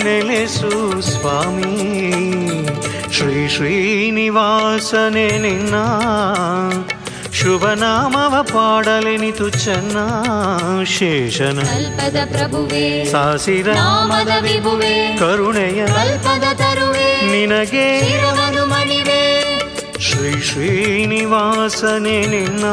ನೆಲೆಸು ಸ್ವಾಮಿ ಶ್ರೀ ಶ್ರೀನಿವಾಸನೆ ನಿನ್ನ ಶುಭನಾಮವ ಪಾಡಲೆನಿತು ಚೆನ್ನ ಶೇಷನ ಕಲ್ಪದ ಪ್ರಭುವೇ ಸಾಸಿರ ನಾಮದ ವಿಭುವೇ ಕರುಣೆಯ ಕಲ್ಪದ ತರುವೆ ನಿನಗೆ ಶಿರವನು ಮಣಿವೆ ಶ್ರೀ ಶ್ರೀನಿವಾಸನೆ ನಿನ್ನ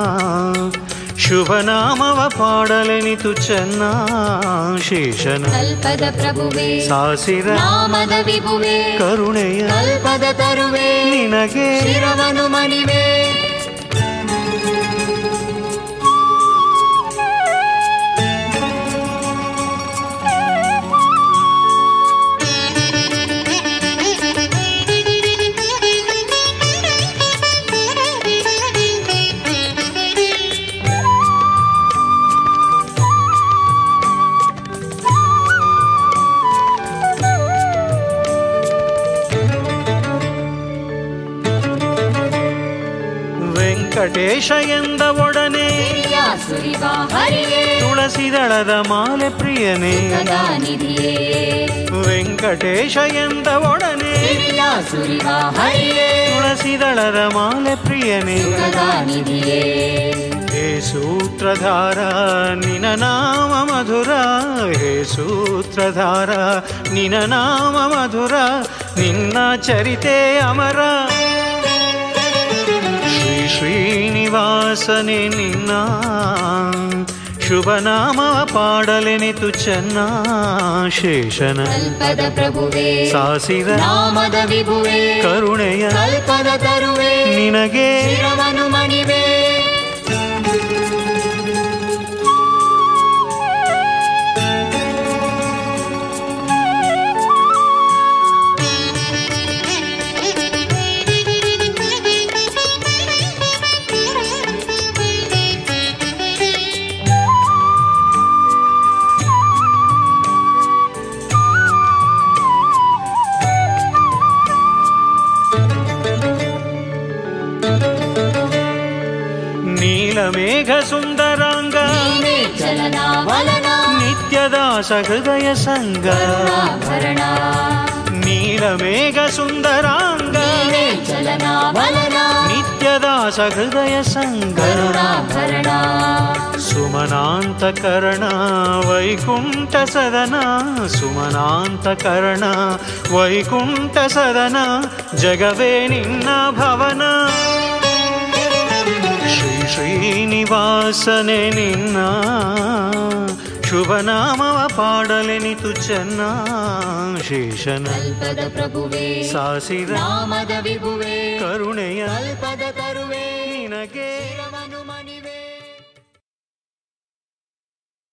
ಶುಭನಾಮವ ಪಾಡಲೆನಿತು ಚೆನ್ನ ಶೇಷನ ಕಲ್ಪದ ಪ್ರಭುವೇ ಸಾಸಿರ ನಾಮದ ವಿಭುವೇ ಕರುಣೆಯ ಕಲ್ಪದ ತರುವೆ ನಿನಗೆ ಶಿರವನು ಮಣಿವೆ ವೆಂಕಟೇಶ ಎಂದ ಒಡನೆ ಹಿರಿಯ ಸುರಿವ ಹರಿಯೇ ತುಳಸಿದಳದ ಮಾಲೆ ಪ್ರಿಯನೇ ಸದಾ ನಿಧಿಯೇ ವೆಂಕಟೇಶ ಎಂದ ಒಡನೆ ಹಿರಿಯ ಸುರಿವ ಹರಿಯೇ ತುಳಸಿದಳದ ಮಾಲೆ ಪ್ರಿಯನೇ ಸದಾ ನಿಧಿಯೇ ಹೇ ಸೂತ್ರಧಾರ ನಿನ ನಾಮ ಮಧುರ ಹೇ ಸೂತ್ರಧಾರ ನಿನ ನಾಮ ಮಧುರ ನಿನ್ನ ಚರಿತೆ ಅಮರ ಶ್ರೀ ಶ್ರೀನಿವಾಸನೆ ನಿನ್ನ ಶುಭನಾಮ ಪಾಡಲೆನಿತು ಚೆನ್ನ ಶೇಷನ ಕಲ್ಪದ ಪ್ರಭುವೇ ಸಾಸಿರ ನಾಮದ ವಿಭುವೇ ಕರುಣೆಯ ಕಲ್ಪದ ತರುವೆ ನಿನಗೆ ಶಿರವನು ಮಣಿವೆ ನೀಲಮೇಘ ಸುಂದರಾಂಗ ನೀನೇ ಚಲನ ವಲನ ನಿತ್ಯದಾಸ ಹೃದಯ ಸಂಗ ಕರುಣಾಭರಣ ನೀಲಮೇಘ ಸುಂದರಾಂಗ ನೀನೇ ಚಲನ ವಲನ ನಿತ್ಯದಾಸ ಹೃದಯ ಸಂಗ ಕರುಣಾಭರಣ ಸುಮನಾಂತಕರಣ ವೈಕುಂಠ ಸದನ ಸುಮನಾಂತಕರಣ ವೈಕುಂಠ ಸದನ ಜಗವೇ ನಿನ್ನ ಭವನ ಶ್ರೀ ಶ್ರೀನಿವಾಸನೆ ನಿನ್ನ ಶುಭನಾಮವ ಪಾಡಲೆನಿತು ಚೆನ್ನ ಶೇಷನ ಕಲ್ಪದ ಪ್ರಭುವೇ ಸಾಸಿರ ನಾಮದ ವಿಭುವೇ ಕರುಣೆಯ ಕಲ್ಪದ ತರುವೆ ನಿನಗೆ ಶಿರವನು ಮಣಿವೆ